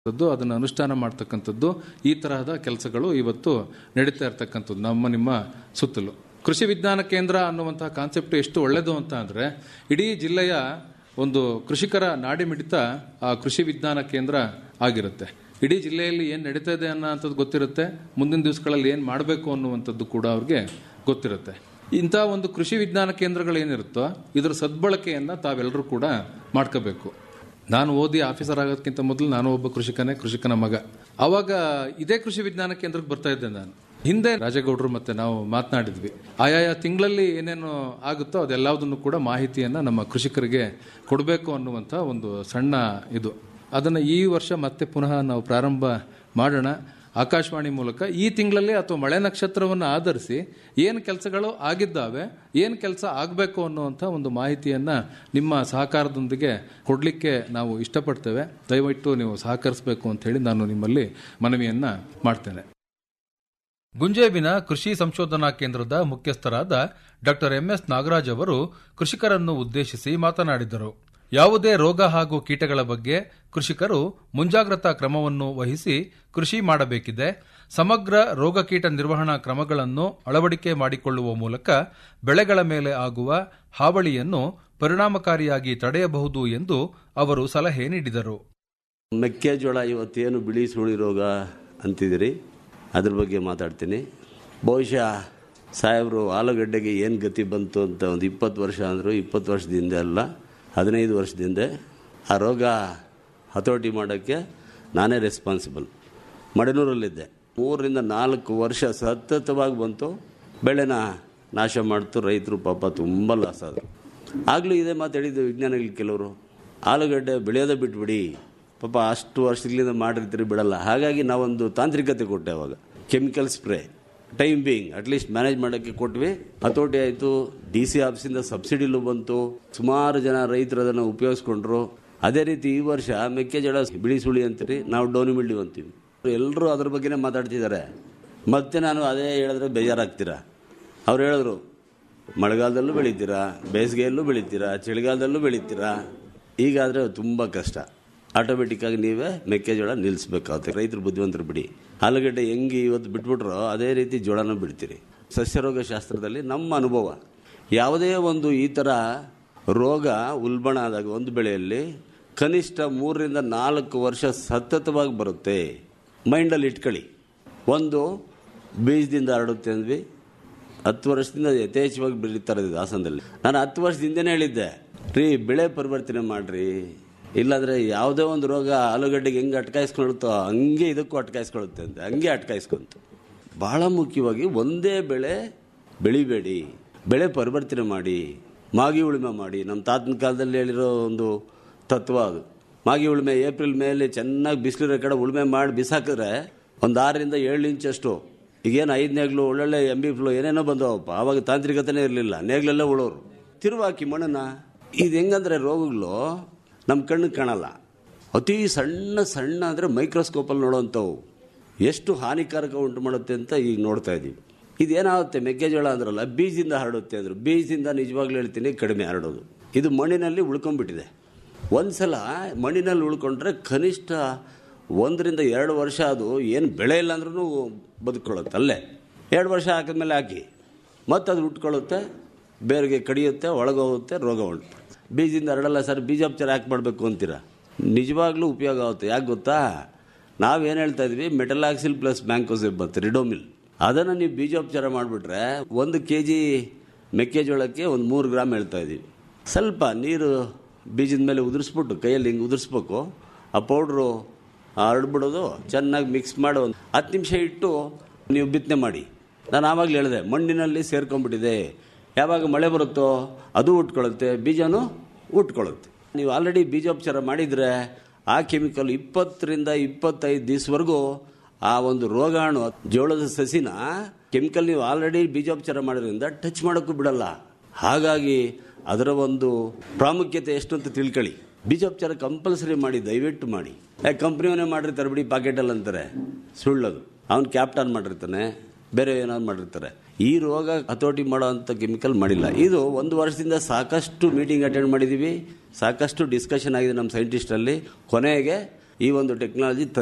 ಅದನ್ನು ಅನುಷ್ಠಾನ ಮಾಡ್ತಕ್ಕಂಥದ್ದು ಈ ತರಹದ ಕೆಲಸಗಳು ಇವತ್ತು ನಡೀತಾ ಇರತಕ್ಕಂಥದ್ದು ನಮ್ಮ ನಿಮ್ಮ ಸುತ್ತಲೂ ಕೃಷಿ ವಿಜ್ಞಾನ ಕೇಂದ್ರ ಅನ್ನುವಂತಹ ಕಾನ್ಸೆಪ್ಟ್ ಎಷ್ಟು ಒಳ್ಳೆಯದು ಅಂತ ಅಂದರೆ ಇಡೀ ಜಿಲ್ಲೆಯ ಒಂದು ಕೃಷಿಕರ ನಾಡಿ ಮಿಡಿತ ಆ ಕೃಷಿ ವಿಜ್ಞಾನ ಕೇಂದ್ರ ಆಗಿರುತ್ತೆ ಇಡೀ ಜಿಲ್ಲೆಯಲ್ಲಿ ಏನು ನಡೀತಾ ಇದೆ ಅನ್ನೋಂಥದ್ದು ಗೊತ್ತಿರುತ್ತೆ ಮುಂದಿನ ದಿವಸಗಳಲ್ಲಿ ಏನು ಮಾಡಬೇಕು ಅನ್ನುವಂಥದ್ದು ಕೂಡ ಅವ್ರಿಗೆ ಗೊತ್ತಿರುತ್ತೆ ಇಂಥ ಒಂದು ಕೃಷಿ ವಿಜ್ಞಾನ ಕೇಂದ್ರಗಳು ಏನಿರುತ್ತೋ ಇದರ ಸದ್ಬಳಕೆಯನ್ನು ತಾವೆಲ್ಲರೂ ಕೂಡ ಮಾಡ್ಕೋಬೇಕು ನಾನು ಓದಿ ಆಫೀಸರ್ ಆಗೋದಕ್ಕಿಂತ ಮೊದಲು ನಾನು ಒಬ್ಬ ಕೃಷಿಕನೇ ಕೃಷಿಕನ ಮಗ ಅವಾಗ ಇದೇ ಕೃಷಿ ವಿಜ್ಞಾನ ಕೇಂದ್ರಕ್ಕೆ ಬರ್ತಾ ಇದ್ದೆ ನಾನು ಹಿಂದೆ ರಾಜೇಗೌಡರು ಮತ್ತೆ ನಾವು ಮಾತನಾಡಿದ್ವಿ ಆಯಾಯ ತಿಂಗಳಲ್ಲಿ ಏನೇನು ಆಗುತ್ತೋ ಅದೆಲ್ಲದನ್ನು ಕೂಡ ಮಾಹಿತಿಯನ್ನ ನಮ್ಮ ಕೃಷಿಕರಿಗೆ ಕೊಡಬೇಕು ಅನ್ನುವಂಥ ಒಂದು ಸಣ್ಣ ಇದು ಅದನ್ನು ಈ ವರ್ಷ ಮತ್ತೆ ಪುನಃ ನಾವು ಪ್ರಾರಂಭ ಮಾಡೋಣ ಆಕಾಶವಾಣಿ ಮೂಲಕ ಈ ತಿಂಗಳಲ್ಲಿ ಅಥವಾ ಮಳೆ ನಕ್ಷತ್ರವನ್ನು ಆಧರಿಸಿ ಏನು ಕೆಲಸಗಳು ಆಗಿದ್ದಾವೆ ಏನು ಕೆಲಸ ಆಗಬೇಕು ಅನ್ನುವಂಥ ಒಂದು ಮಾಹಿತಿಯನ್ನ ನಿಮ್ಮ ಸಹಕಾರದೊಂದಿಗೆ ಕೊಡಲಿಕ್ಕೆ ನಾವು ಇಷ್ಟಪಡ್ತೇವೆ ದಯವಿಟ್ಟು ನೀವು ಸಹಕರಿಸಬೇಕು ಅಂತ ಹೇಳಿ ನಾನು ನಿಮ್ಮಲ್ಲಿ ಮನವಿಯನ್ನ ಮಾಡ್ತೇನೆ ಗುಂಜೇಬಿನ ಕೃಷಿ ಸಂಶೋಧನಾ ಕೇಂದ್ರದ ಮುಖ್ಯಸ್ಥರಾದ ಡಾಕ್ಟರ್ ಎಂಎಸ್ ನಾಗರಾಜ್ ಅವರು ಕೃಷಿಕರನ್ನು ಉದ್ದೇಶಿಸಿ ಮಾತನಾಡಿದರು ಯಾವುದೇ ರೋಗ ಹಾಗೂ ಕೀಟಗಳ ಬಗ್ಗೆ ಕೃಷಿಕರು ಮುಂಜಾಗ್ರತಾ ಕ್ರಮವನ್ನು ವಹಿಸಿ ಕೃಷಿ ಮಾಡಬೇಕಿದೆ ಸಮಗ್ರ ರೋಗ ಕೀಟ ನಿರ್ವಹಣಾ ಕ್ರಮಗಳನ್ನು ಅಳವಡಿಕೆ ಮಾಡಿಕೊಳ್ಳುವ ಮೂಲಕ ಬೆಳೆಗಳ ಮೇಲೆ ಆಗುವ ಹಾವಳಿಯನ್ನು ಪರಿಣಾಮಕಾರಿಯಾಗಿ ತಡೆಯಬಹುದು ಎಂದು ಅವರು ಸಲಹೆ ನೀಡಿದರು ಮೆಕ್ಕೆಜೋಳ ಇವತ್ತೇನು ಬಿಳಿ ಸುಳಿ ರೋಗ ಅಂತಿದ್ದೀರಿ ಅದ್ರ ಬಗ್ಗೆ ಮಾತಾಡ್ತೀನಿ ಬಹುಶಃ ಸಾಹೇಬರು ಆಲೂಗಡ್ಡೆಗೆ ಏನು ಗತಿ ಬಂತು ಅಂತ ಒಂದು ಇಪ್ಪತ್ತು ವರ್ಷ ಅಂದರು ಇಪ್ಪತ್ತು ವರ್ಷದಿಂದ ಅಲ್ಲ ಹದಿನೈದು ವರ್ಷದಿಂದ ಆ ರೋಗ ಹತೋಟಿ ಮಾಡೋಕ್ಕೆ ನಾನೇ ರೆಸ್ಪಾನ್ಸಿಬಲ್ ಮಡನೂರಲ್ಲಿದ್ದೆ ಮೂರರಿಂದ ನಾಲ್ಕು ವರ್ಷ ಸತತವಾಗಿ ಬಂತು ಬೆಳೆನ ನಾಶ ಮಾಡ್ತು ರೈತರು ಪಾಪ ತುಂಬ ಲಾಸ್ ಆದರು ಆಗಲೂ ಇದೇ ಮಾತು ಹೇಳಿದ್ದು ವಿಜ್ಞಾನಿಗಳು ಕೆಲವರು ಆಲೂಗಡ್ಡೆ ಬೆಳೆಯೋದೇ ಬಿಟ್ಬಿಡಿ ಪಾಪ ಅಷ್ಟು ವರ್ಷಗಳಿಂದ ಮಾಡಿರ್ತೀರಿ ಬಿಡಲ್ಲ ಹಾಗಾಗಿ ನಾವೊಂದು ತಾಂತ್ರಿಕತೆ ಕೊಟ್ಟೆ ಅವಾಗ chemical spray time being at least manage ಮಾಡೋಕ್ಕೆ ಕೊಟ್ವಿ ಹತೋಟಿ ಆಯಿತು ಡಿ ಸಿ ಆಫೀಸಿಂದ ಸಬ್ಸಿಡಿಲೂ ಬಂತು ಸುಮಾರು ಜನ ರೈತರು ಅದನ್ನು ಉಪಯೋಗಿಸ್ಕೊಂಡ್ರು ಅದೇ ರೀತಿ ಈ ವರ್ಷ ಮೆಕ್ಕೆಜೋಳ ಬಿಳಿ ಸುಳಿ ಅಂತೀರಿ ನಾವು ಡೋನಿ ಮಿಲ್ಡಿ ಅಂತೀವಿ ಎಲ್ಲರೂ ಅದ್ರ ಬಗ್ಗೆನೇ ಮಾತಾಡ್ತಿದ್ದಾರೆ ಮತ್ತೆ ನಾನು ಅದೇ ಹೇಳಿದ್ರೆ ಬೇಜಾರಾಗ್ತೀರಾ ಅವ್ರು ಹೇಳಿದ್ರು ಮಳೆಗಾಲದಲ್ಲೂ ಬೆಳಿತೀರಾ ಬೇಸಿಗೆಯಲ್ಲೂ ಬೆಳಿತೀರಾ ಚಳಿಗಾಲದಲ್ಲೂ ಬೆಳಿತೀರಾ ಈಗಾದರೆ ತುಂಬ ಕಷ್ಟ ಆಟೋಮೆಟಿಕ್ಕಾಗಿ ನೀವೇ ಮೆಕ್ಕೆಜೋಳ ನಿಲ್ಲಿಸ್ಬೇಕಾಗುತ್ತೆ ರೈತರು ಬುದ್ಧಿವಂತರು ಬಿಡಿ ಆಲೂಗಡ್ಡೆ ಹೆಂಗೆ ಇವತ್ತು ಬಿಟ್ಬಿಟ್ರೋ ಅದೇ ರೀತಿ ಜೋಳನೂ ಬಿಡ್ತೀರಿ ಸಸ್ಯರೋಗ ಶಾಸ್ತ್ರದಲ್ಲಿ ನಮ್ಮ ಅನುಭವ ಯಾವುದೇ ಒಂದು ಈ ಥರ ರೋಗ ಉಲ್ಬಣ ಆದಾಗ ಒಂದು ಬೆಳೆಯಲ್ಲಿ ಕನಿಷ್ಠ ಮೂರರಿಂದ ನಾಲ್ಕು ವರ್ಷ ಸತತವಾಗಿ ಬರುತ್ತೆ ಮೈಂಡಲ್ಲಿ ಇಟ್ಕೊಳ್ಳಿ ಒಂದು ಬೀಜದಿಂದ ಹರಡುತ್ತೆ ಅಂದ್ವಿ ಹತ್ತು ವರ್ಷದಿಂದ ಯಥೇಚ್ಛವಾಗಿ ಬೆಳೀತಾರೆ ಇದು ಹಾಸನದಲ್ಲಿ ನಾನು ಹತ್ತು ವರ್ಷದಿಂದನೇ ಹೇಳಿದ್ದೆ ರೀ ಬೆಳೆ ಪರಿವರ್ತನೆ ಮಾಡ್ರಿ ಇಲ್ಲಾಂದ್ರೆ ಯಾವುದೇ ಒಂದು ರೋಗ ಆಲೂಗಡ್ಡೆಗೆ ಹೆಂಗೆ ಅಟ್ಕಾಯಿಸ್ಕೊಳ್ಳುತ್ತೋ ಹಂಗೆ ಇದಕ್ಕೂ ಅಟ್ಕಾಯಿಸ್ಕೊಳ್ಳುತ್ತೆ ಅಂತ ಹಂಗೆ ಅಟ್ಕಾಯಿಸ್ಕೊಂತು ಬಹಳ ಮುಖ್ಯವಾಗಿ ಒಂದೇ ಬೆಳೆ ಬೆಳಿಬೇಡಿ ಬೆಳೆ ಪರಿವರ್ತನೆ ಮಾಡಿ ಮಾಗಿ ಉಳುಮೆ ಮಾಡಿ ನಮ್ಮ ತಾತನ ಕಾಲದಲ್ಲಿ ಹೇಳಿರೋ ಒಂದು ತತ್ವ ಅದು ಮಾಗಿ ಉಳುಮೆ ಏಪ್ರಿಲ್ ಮೇಲೆ ಚೆನ್ನಾಗಿ ಬಿಸಿಲಿರೋ ಕಡೆ ಉಳುಮೆ ಮಾಡಿ ಬಿಸಾಕಿದ್ರೆ ಒಂದು ಆರರಿಂದ ಏಳು ಇಂಚಷ್ಟು ಈಗೇನು ಐದು ನೇಗ್ಲು ಒಳ್ಳೊಳ್ಳೆ ಎಂ ಬಿ ಫ್ಲೋ ಏನೇನೋ ಬಂದವಪ್ಪ ಆವಾಗ ತಾಂತ್ರಿಕತೆನೇ ಇರಲಿಲ್ಲ ನೇಗ್ಲೆಲ್ಲ ಉಳೋರು ತಿರುವಾಕಿ ಮಣ್ಣನ್ನ ಇದು ಹೆಂಗಂದ್ರೆ ರೋಗಗಳು ನಮ್ಮ ಕಣ್ಣಿಗೆ ಕಾಣಲ್ಲ ಅತಿ ಸಣ್ಣ ಸಣ್ಣ ಅಂದರೆ ಮೈಕ್ರೋಸ್ಕೋಪಲ್ಲಿ ನೋಡೋವಂಥವು ಎಷ್ಟು ಹಾನಿಕಾರಕ ಉಂಟು ಮಾಡುತ್ತೆ ಅಂತ ಈಗ ನೋಡ್ತಾ ಇದ್ದೀವಿ ಇದೇನಾಗುತ್ತೆ ಮೆಕ್ಕೆಜೋಳ ಅಂದ್ರಲ್ಲ ಬೀಜದಿಂದ ಹರಡುತ್ತೆ ಅಂದರು ಬೀಜದಿಂದ ನಿಜವಾಗ್ಲೂ ಹೇಳ್ತೀನಿ ಕಡಿಮೆ ಹರಡೋದು ಇದು ಮಣ್ಣಿನಲ್ಲಿ ಉಳ್ಕೊಂಡ್ಬಿಟ್ಟಿದೆ ಒಂದ್ಸಲ ಮಣ್ಣಿನಲ್ಲಿ ಉಳ್ಕೊಂಡ್ರೆ ಕನಿಷ್ಠ ಒಂದರಿಂದ ಎರಡು ವರ್ಷ ಅದು ಏನು ಬೆಳೆ ಇಲ್ಲ ಅಂದ್ರೂ ಬದುಕೊಳ್ಳುತ್ತೆ ಅಲ್ಲೇ ಎರಡು ವರ್ಷ ಹಾಕಿದ್ಮೇಲೆ ಹಾಕಿ ಮತ್ತೆ ಅದು ಉಟ್ಕೊಳ್ಳುತ್ತೆ ಬೇರೆಗೆ ಕಡಿಯುತ್ತೆ ಒಳಗೋಗುತ್ತೆ ರೋಗ ಉಂಟು ಬೀಜದಿಂದ ಹರಡಲ್ಲ ಸರ್ ಬೀಜೋಪಚಾರ ಯಾಕೆ ಮಾಡಬೇಕು ಅಂತೀರ ನಿಜವಾಗ್ಲೂ ಉಪಯೋಗ ಆಗುತ್ತೆ ಯಾಕೆ ಗೊತ್ತಾ ನಾವೇನು ಹೇಳ್ತಾ ಇದ್ವಿ ಮೆಟಲಾಕ್ಸಿಲ್ ಪ್ಲಸ್ ಮ್ಯಾಂಕೋಸಿಬ್ ಬರುತ್ತೆ ರಿಡೋಮಿಲ್ ಅದನ್ನು ನೀವು ಬೀಜೋಪಚಾರ ಮಾಡಿಬಿಟ್ರೆ ಒಂದು ಕೆ ಜಿ ಮೆಕ್ಕೆಜೋಳಕ್ಕೆ ಒಂದು ಮೂರು ಗ್ರಾಮ್ ಹೇಳ್ತಾ ಇದ್ದೀವಿ ಸ್ವಲ್ಪ ನೀರು ಬೀಜದ ಮೇಲೆ ಉದುರಿಸ್ಬಿಟ್ಟು ಕೈಯಲ್ಲಿ ಹಿಂಗೆ ಉದುರಿಸ್ಬೇಕು ಆ ಪೌಡ್ರು ಹರಡ್ಬಿಡೋದು ಚೆನ್ನಾಗಿ ಮಿಕ್ಸ್ ಮಾಡಿ ಒಂದು ಹತ್ತು ನಿಮಿಷ ಇಟ್ಟು ನೀವು ಬಿತ್ತನೆ ಮಾಡಿ ನಾನು ಆವಾಗಲೇ ಹೇಳಿದೆ ಮಣ್ಣಿನಲ್ಲಿ ಸೇರ್ಕೊಂಡ್ಬಿಟ್ಟಿದೆ ಯಾವಾಗ ಮಳೆ ಬರುತ್ತೋ ಅದು ಉಟ್ಕೊಳ್ಳುತ್ತೆ ಬೀಜನೂ ಉಟ್ಕೊಳ್ಳುತ್ತೆ ನೀವು ಆಲ್ರೆಡಿ ಬೀಜೋಪಚಾರ ಮಾಡಿದರೆ ಆ ಕೆಮಿಕಲ್ ಇಪ್ಪತ್ತರಿಂದ ಇಪ್ಪತ್ತೈದು ದಿವಸವರೆಗೂ ಆ ಒಂದು ರೋಗಾಣು ಜೋಳದ ಸಸಿನ ಕೆಮಿಕಲ್ ನೀವು ಆಲ್ರೆಡಿ ಬೀಜೋಪಚಾರ ಮಾಡೋದ್ರಿಂದ ಟಚ್ ಮಾಡೋಕ್ಕೂ ಬಿಡಲ್ಲ ಹಾಗಾಗಿ ಅದರ ಒಂದು ಪ್ರಾಮುಖ್ಯತೆ ಎಷ್ಟು ಅಂತ ತಿಳ್ಕೊಳ್ಳಿ ಬೀಜೋಪಚಾರ ಕಂಪಲ್ಸರಿ ಮಾಡಿ ದಯವಿಟ್ಟು ಮಾಡಿ ಯಾಕೆ ಕಂಪ್ನಿಯವನೇ ಮಾಡಿರ್ತಾರೆ ಬಿಡಿ ಪಾಕೆಟಲ್ಲಿ ಅಂತಾರೆ ಸುಳ್ಳದು ಅವ್ನು ಕ್ಯಾಪ್ಟನ್ ಮಾಡಿರ್ತಾನೆ ಬೇರೆ ಏನಾದ್ರು ಮಾಡಿರ್ತಾರೆ ಈ ರೋಗ ಹತೋಟಿ ಮಾಡೋ ಅಂಥ ಕೆಮಿಕಲ್ ಮಾಡಿಲ್ಲ ಇದು ಒಂದು ವರ್ಷದಿಂದ ಸಾಕಷ್ಟು ಮೀಟಿಂಗ್ ಅಟೆಂಡ್ ಮಾಡಿದ್ದೀವಿ ಸಾಕಷ್ಟು ಡಿಸ್ಕಷನ್ ಆಗಿದೆ ನಮ್ಮ ಸೈಂಟಿಸ್ಟಲ್ಲಿ ಕೊನೆಗೆ ಈ ಒಂದು ಟೆಕ್ನಾಲಜಿ